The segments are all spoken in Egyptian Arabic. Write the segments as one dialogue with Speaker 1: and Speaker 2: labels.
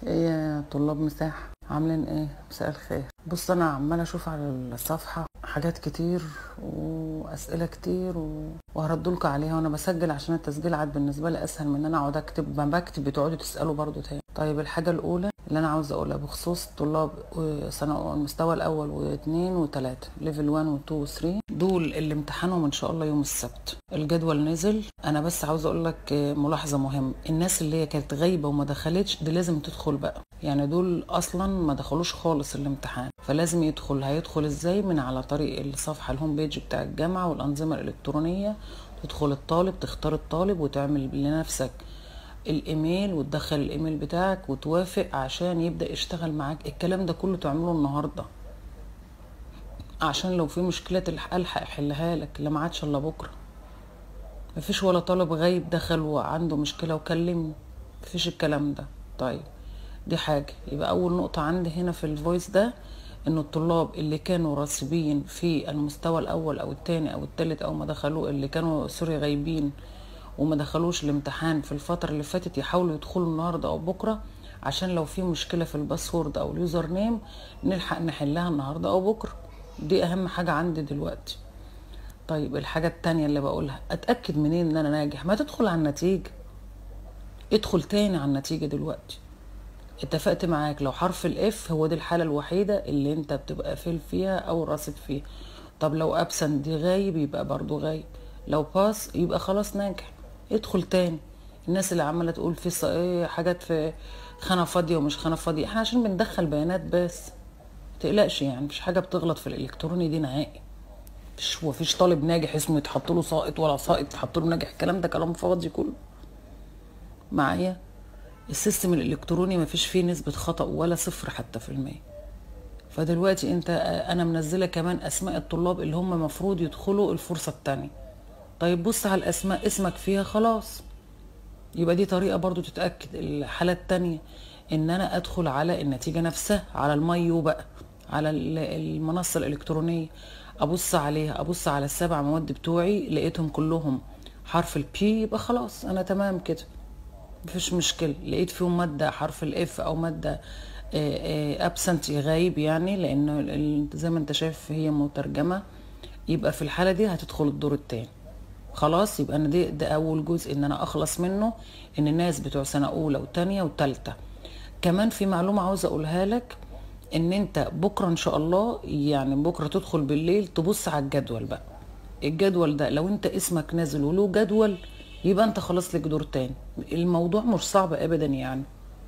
Speaker 1: ايه يا طلاب مساحة عاملين ايه مساء الخير بص انا عمالة اشوف على الصفحة حاجات كتير واسئلة كتير و... وهردلكوا عليها وانا بسجل عشان التسجيل عاد بالنسبة لي اسهل من ان انا اقعد اكتب ما بكتب بتقعدوا تسألوا برضو تاني طيب الحاجة الاولى اللي انا عاوزة اقولها بخصوص طلاب سنة المستوى الاول واثنين وثلاثة ليفل 1 و 2 و 3 دول اللي امتحانهم ان شاء الله يوم السبت الجدول نزل انا بس عاوزة اقول لك ملاحظة مهمة الناس اللي هي كانت غايبة وما دخلتش دي لازم تدخل بقى يعني دول اصلا ما دخلوش خالص الامتحان فلازم يدخل هيدخل ازاي من على طريق الصفحه الهوم بيج بتاع الجامعه والانظمه الالكترونيه تدخل الطالب تختار الطالب وتعمل لنفسك الايميل وتدخل الايميل بتاعك وتوافق عشان يبدا يشتغل معاك الكلام ده كله تعمله النهارده عشان لو في مشكله الحق يحلها لك اللي ما عادش الا بكره مفيش ولا طالب غايب دخل وعنده مشكله وكلمني مفيش الكلام ده طيب دي حاجة يبقى أول نقطة عندي هنا في الفويس ده إن الطلاب اللي كانوا راسبين في المستوى الأول أو التاني أو التالت أو ما دخلوا اللي كانوا سوري غايبين وما دخلوش الامتحان في الفترة اللي فاتت يحاولوا يدخلوا النهاردة أو بكرة عشان لو في مشكلة في الباسورد أو اليوزر نيم نلحق نحلها النهاردة أو بكرة دي أهم حاجة عندي دلوقتي طيب الحاجة التانية اللي بقولها أتأكد منين إن أنا ناجح ما تدخل على النتيجة ادخل تاني على النتيجة دلوقتي اتفقت معاك لو حرف الاف هو دي الحالة الوحيدة اللي انت بتبقى فيل فيها او راصد فيها طب لو ابسنت دي غايب يبقى برضو غايب لو باس يبقى خلاص ناجح ادخل تاني الناس اللي عمالة تقول في ص... ايه حاجات في خانة فاضية ومش خانة فاضية احنا عشان بندخل بيانات بس متقلقش يعني مفيش حاجة بتغلط في الالكتروني دي نهائي مفيش مفيش طالب ناجح اسمه يتحط له ساقط ولا ساقط يتحط له ناجح الكلام ده كلام فاضي كله معايا السيستم الالكتروني مفيش فيه نسبة خطأ ولا صفر حتى في المية فدلوقتي انت انا منزله كمان اسماء الطلاب اللي هم مفروض يدخلوا الفرصة التانية طيب بص على الاسماء اسمك فيها خلاص يبقى دي طريقة برضو تتأكد الحالة التانية ان انا ادخل على النتيجة نفسها على المايو بقى على المنصة الالكترونية ابص عليها ابص على السبع مواد بتوعي لقيتهم كلهم حرف البي يبقى خلاص انا تمام كده مفيش مشكلة لقيت فيهم مادة حرف الاف او مادة ابسنت غايب يعني لانه زي ما انت شايف هي مترجمة يبقى في الحالة دي هتدخل الدور التاني خلاص يبقى انا دي ده اول جزء ان انا اخلص منه ان الناس بتوع سنة اولى وتانية وتالتة كمان في معلومة عاوزة اقولها لك ان انت بكرة ان شاء الله يعني بكرة تدخل بالليل تبص على الجدول بقى الجدول ده لو انت اسمك نازل وله جدول يبقى انت خلاص لك دور تاني الموضوع مش صعب ابدا يعني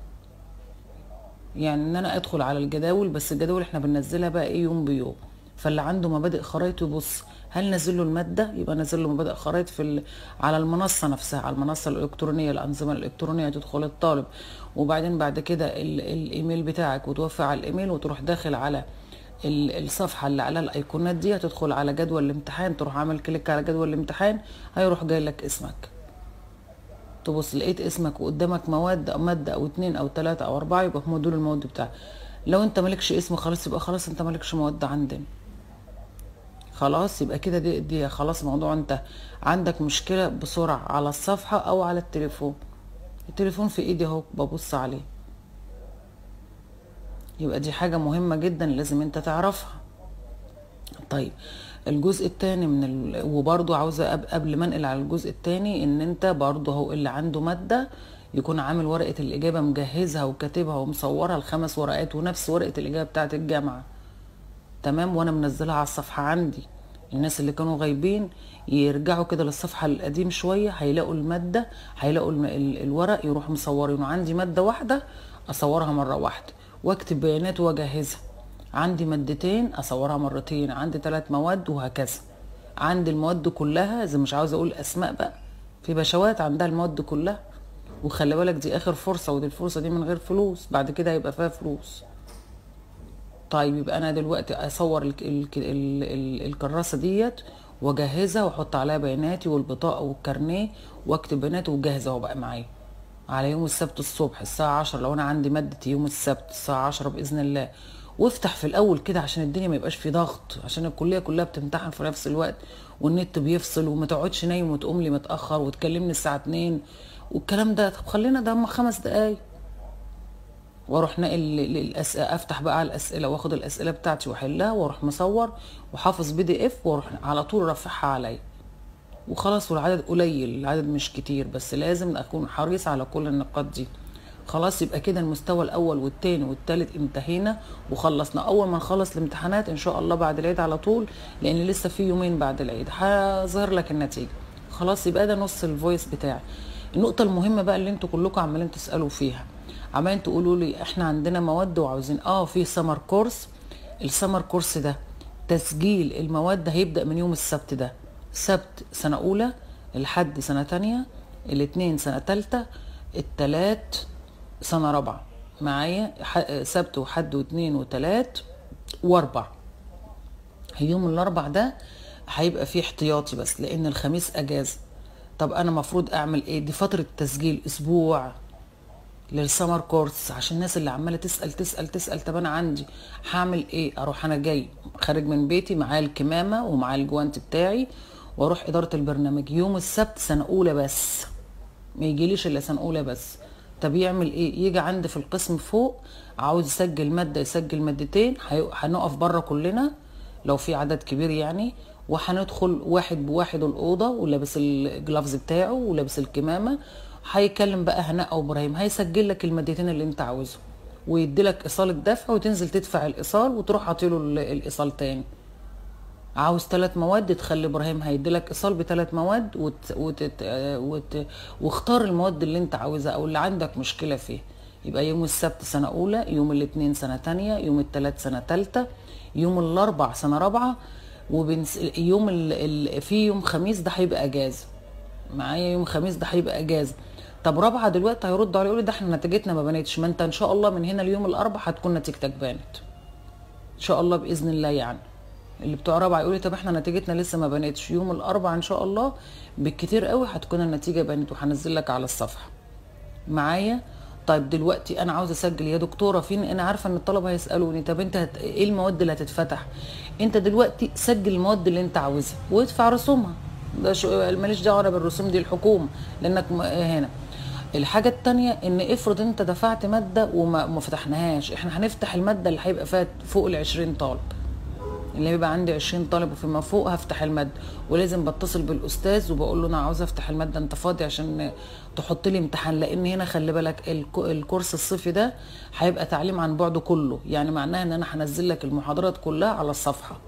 Speaker 1: يعني ان انا ادخل على الجداول بس الجداول احنا بننزلها بقى ايه يوم بيوم فاللي عنده مبادئ خرايط يبص هل نزل له الماده يبقى نزل له مبادئ خرايط في ال... على المنصه نفسها على المنصه الالكترونيه الانظمه الالكترونيه تدخل الطالب وبعدين بعد كده ال... الايميل بتاعك وتوافق على الايميل وتروح داخل على الصفحة اللي على الأيقونات دي هتدخل على جدول الامتحان تروح عامل كليك على جدول الامتحان هيروح جاي لك اسمك تبص لقيت اسمك وقدامك مواد أو مادة أو اتنين أو تلاتة أو أربعة يبقى هم دول المواد بتاعك لو أنت مالكش اسم خلاص يبقى خلاص أنت مالكش مواد عندنا خلاص يبقى كده دي, دي خلاص موضوع أنت عندك مشكلة بسرعة على الصفحة أو على التليفون التليفون في إيدي أهو ببص عليه يبقى دي حاجة مهمة جدا لازم انت تعرفها طيب الجزء التاني من ال... وبرضو عاوزة قبل ما انقل على الجزء التاني ان انت برضو هو اللي عنده مادة يكون عامل ورقة الإجابة مجهزها وكاتبها ومصورها الخمس ورقات ونفس ورقة الإجابة بتاعت الجامعة تمام وانا منزلها على الصفحة عندي الناس اللي كانوا غايبين يرجعوا كده للصفحة القديم شوية هيلاقوا المادة هيلاقوا الم... ال... الورق يروحوا مصورينه عندي مادة واحدة أصورها مرة واحدة واكتب بيانات واجهزها عندي مادتين اصورها مرتين عندي ثلاث مواد وهكذا عندي المواد كلها زي مش عاوزه اقول اسماء بقى في بشوات عندها المواد كلها وخلي بالك دي اخر فرصه ودي الفرصه دي من غير فلوس بعد كده هيبقى فيها فلوس طيب يبقى انا دلوقتي اصور ال ال ال ال الكراسه ديت واجهزها واحط عليها بياناتي والبطاقه والكارنيه واكتب بياناتي وجاهزه اهو بقى معايا على يوم السبت الصبح الساعة عشرة لو أنا عندي مادة يوم السبت الساعة عشرة بإذن الله وافتح في الأول كده عشان الدنيا ما يبقاش في ضغط عشان الكلية كلها بتمتحن في نفس الوقت والنت بيفصل وما تقعدش نايم وتقوم لي متأخر وتكلمني الساعة اتنين والكلام ده طب خلينا ده هم خمس دقايق واروح ناقل للأسئلة افتح بقى على الاسئله واخد الاسئله بتاعتي واحلها واروح مصور وحافظ بي دي اف واروح على طول رافعها عليا وخلاص والعدد قليل العدد مش كتير بس لازم اكون حريص على كل النقاط دي خلاص يبقى كده المستوى الاول والتاني والتالت انتهينا وخلصنا اول ما نخلص الامتحانات ان شاء الله بعد العيد على طول لان لسه في يومين بعد العيد هظهر لك النتيجه خلاص يبقى ده نص الفويس بتاعي النقطه المهمه بقى اللي انتوا كلكم عمالين تسالوا فيها عمالين تقولوا لي احنا عندنا مواد وعاوزين اه في سمر كورس السمر كورس ده تسجيل المواد هيبدا من يوم السبت ده سبت سنه اولى الحد سنه تانية الاثنين سنه تالتة التلات سنة رابعة معايا سبت وحد واثنين وتلات واربع يوم الاربع ده هيبقى فيه احتياطي بس لان الخميس اجازة طب انا مفروض اعمل ايه دي فترة تسجيل اسبوع للسمر كورس عشان الناس اللي عماله تسال تسال تسال طب انا عندي هعمل ايه اروح انا جاي خارج من بيتي معايا الكمامه ومعايا الجوانت بتاعي واروح اداره البرنامج يوم السبت سنه اولى بس ما يجيليش الا سنه اولى بس طب يعمل ايه يجي عندي في القسم فوق عاوز يسجل ماده يسجل مادتين هنقف بره كلنا لو في عدد كبير يعني وهندخل واحد بواحد الاوضه ولابس الجلافز بتاعه ولابس الكمامه هيكلم بقى هناء او ابراهيم هيسجل لك المادتين اللي انت عاوزهم ويدي لك ايصال الدفع وتنزل تدفع الايصال وتروح عاطيله الايصال تاني عاوز ثلاث مواد تخلي ابراهيم هيدي لك ايصال بثلاث مواد وت... وت... وت... واختار المواد اللي انت عاوزها او اللي عندك مشكله فيه يبقى يوم السبت سنه اولى يوم الاثنين سنه تانية يوم الثلاث سنه ثالثه يوم الاربع سنه رابعه وبنس... يوم ال... ال... في يوم خميس ده هيبقى اجازه معايا يوم خميس ده هيبقى اجازه طب رابعه دلوقتي هيردوا علي يقولوا ده احنا نتيجتنا ما بانتش ما انت ان شاء الله من هنا ليوم الاربع هتكون نتيجتك بانت ان شاء الله باذن الله يعني اللي بتوع رابعه يقولوا طب احنا نتيجتنا لسه ما بانتش يوم الاربع ان شاء الله بالكتير قوي هتكون النتيجه بانت وهنزل لك على الصفحه معايا طيب دلوقتي انا عاوزه اسجل يا دكتوره فين انا عارفه ان الطلبه هيسالوني طب انت هت... ايه المواد اللي هتتفتح انت دلوقتي سجل المواد اللي انت عاوزها وادفع رسومها ده شو ماليش دعوه انا بالرسوم دي الحكومه لانك هنا الحاجة التانية ان افرض انت دفعت مادة وما فتحناهاش احنا هنفتح المادة اللي هيبقى فيها فوق العشرين طالب اللي بيبقى عندي 20 طالب وفيما فوق هفتح الماده ولازم بتصل بالاستاذ وبقول له انا عاوز افتح الماده انت فاضي عشان تحط لي امتحان لان هنا خلي بالك الكورس الصيفي ده هيبقى تعليم عن بعد كله يعني معناها ان انا هنزل لك المحاضرات كلها على الصفحه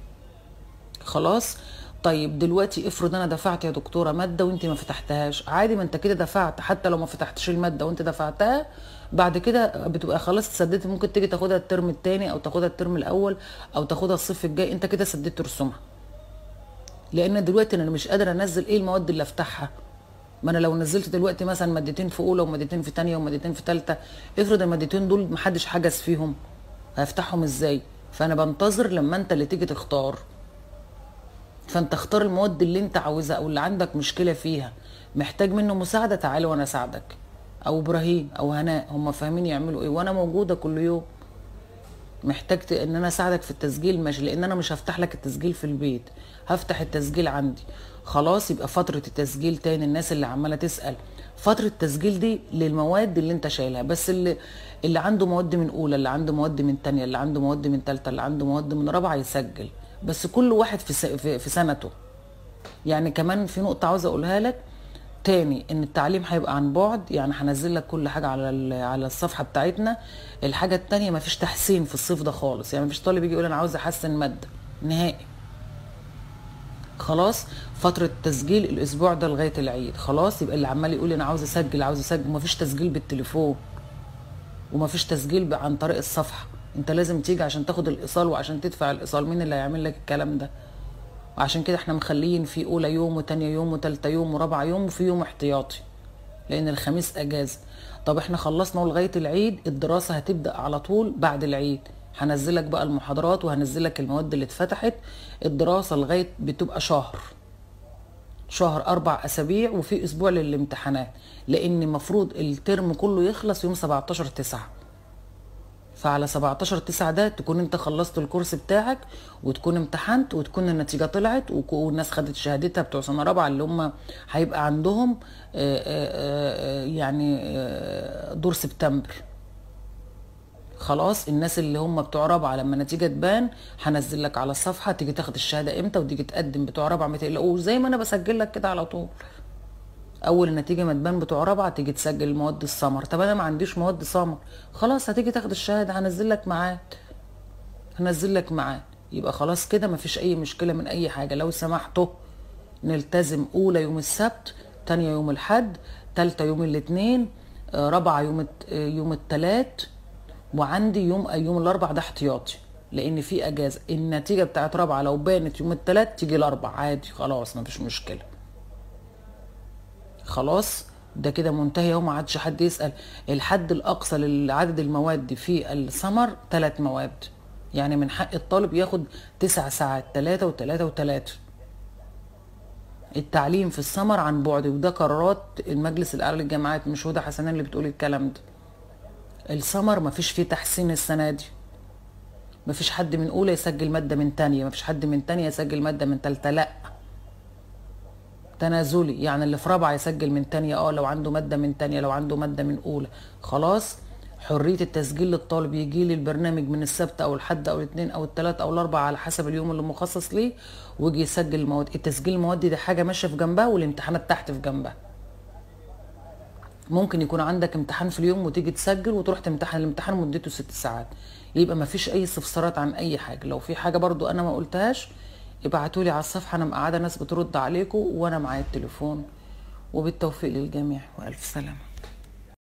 Speaker 1: خلاص طيب دلوقتي افرض انا دفعت يا دكتوره ماده وانت ما فتحتهاش عادي ما انت كده دفعت حتى لو ما فتحتش الماده وانت دفعتها بعد كده بتبقى خلاص اتسددت ممكن تيجي تاخدها الترم الثاني او تاخدها الترم الاول او تاخدها الصيف الجاي انت كده سددت رسومها لان دلوقتي انا مش قادره انزل ايه المواد اللي افتحها ما انا لو نزلت دلوقتي مثلا مادتين في اولى ومادتين في ثانيه ومادتين في ثالثه افرض المادتين دول محدش حجز فيهم هفتحهم ازاي فانا بنتظر لما انت اللي تيجي تختار فانت اختار المواد اللي انت عاوزها او اللي عندك مشكله فيها محتاج منه مساعده تعالى وانا اساعدك او ابراهيم او هناء هم فاهمين يعملوا ايه وانا موجوده كل يوم محتاج ان انا اساعدك في التسجيل ماشي لان انا مش هفتح لك التسجيل في البيت هفتح التسجيل عندي خلاص يبقى فتره التسجيل تاني الناس اللي عماله تسال فتره التسجيل دي للمواد اللي انت شايلها بس اللي اللي عنده مواد من اولى اللي عنده مواد من تانية اللي عنده مواد من تالتة اللي عنده مواد من رابعه يسجل بس كل واحد في في سنته يعني كمان في نقطه عاوزه اقولها لك تاني ان التعليم هيبقى عن بعد يعني هنزل لك كل حاجه على على الصفحه بتاعتنا الحاجه التانية مفيش تحسين في الصيف ده خالص يعني مفيش طالب يجي يقول انا عاوز احسن ماده نهائي خلاص فترة التسجيل الأسبوع ده لغاية العيد خلاص يبقى اللي عمال يقول أنا عاوز أسجل عاوز أسجل ومفيش تسجيل بالتليفون ومفيش تسجيل عن طريق الصفحة أنت لازم تيجي عشان تاخد الإيصال وعشان تدفع الإيصال مين اللي هيعمل لك الكلام ده وعشان كده احنا مخليين في اولى يوم وتانية يوم وتالتة يوم ورابعة يوم وفي يوم احتياطي لان الخميس اجازة طب احنا خلصنا لغاية العيد الدراسة هتبدأ على طول بعد العيد هنزلك بقى المحاضرات وهنزلك المواد اللي اتفتحت الدراسة لغاية بتبقى شهر شهر أربع أسابيع وفي أسبوع للامتحانات لأن المفروض الترم كله يخلص يوم 17 تسعة فعلى 17 9 ده تكون انت خلصت الكورس بتاعك وتكون امتحنت وتكون النتيجه طلعت والناس خدت شهادتها بتوع سنه رابعه اللي هم هيبقى عندهم يعني دور سبتمبر خلاص الناس اللي هم بتوع رابعه لما النتيجه تبان هنزل لك على الصفحه تيجي تاخد الشهاده امتى وتيجي تقدم بتوع رابعه ما تقلقوش زي ما انا بسجل لك كده على طول اول النتيجه ما تبان بتوع رابعه تيجي تسجل مواد السمر طب انا ما عنديش مواد سمر خلاص هتيجي تاخد الشهاده هنزل لك ميعاد هنزل لك ميعاد يبقى خلاص كده ما فيش اي مشكله من اي حاجه لو سمحتوا نلتزم اولى يوم السبت تانية يوم الحد تالتة يوم الاثنين آه، رابعة يوم الت- آه، يوم التلات وعندي يوم يوم الاربع ده احتياطي لان في اجازه النتيجه بتاعت رابعه لو بانت يوم التلات تيجي الاربع عادي خلاص مفيش مشكله خلاص ده كده منتهي وما عادش حد يسال الحد الاقصى لعدد المواد في السمر ثلاث مواد يعني من حق الطالب ياخد تسع ساعات ثلاثة وثلاثة وثلاثة التعليم في السمر عن بعد وده قرارات المجلس الاعلى للجامعات مش هدى حسنان اللي بتقول الكلام ده السمر مفيش فيه تحسين السنه دي مفيش حد من اولى يسجل ماده من تانية مفيش حد من تانية يسجل ماده من تالتة لا تنازلي يعني اللي في رابعه يسجل من تانية اه لو عنده ماده من تانية لو عنده ماده من اولى خلاص حريه التسجيل للطالب يجي لي البرنامج من السبت او الحد او الاثنين او الثلاث او الاربع على حسب اليوم اللي مخصص ليه ويجي يسجل المواد التسجيل المواد دي حاجه ماشيه في جنبها والامتحانات تحت في جنبها ممكن يكون عندك امتحان في اليوم وتيجي تسجل وتروح تمتحن الامتحان مدته ست ساعات يبقى ما فيش اي استفسارات عن اي حاجه لو في حاجه برضو انا ما قلتهاش ابعتوا لي على الصفحه انا مقعده ناس بترد عليكم وانا معايا التليفون وبالتوفيق للجميع والف سلامه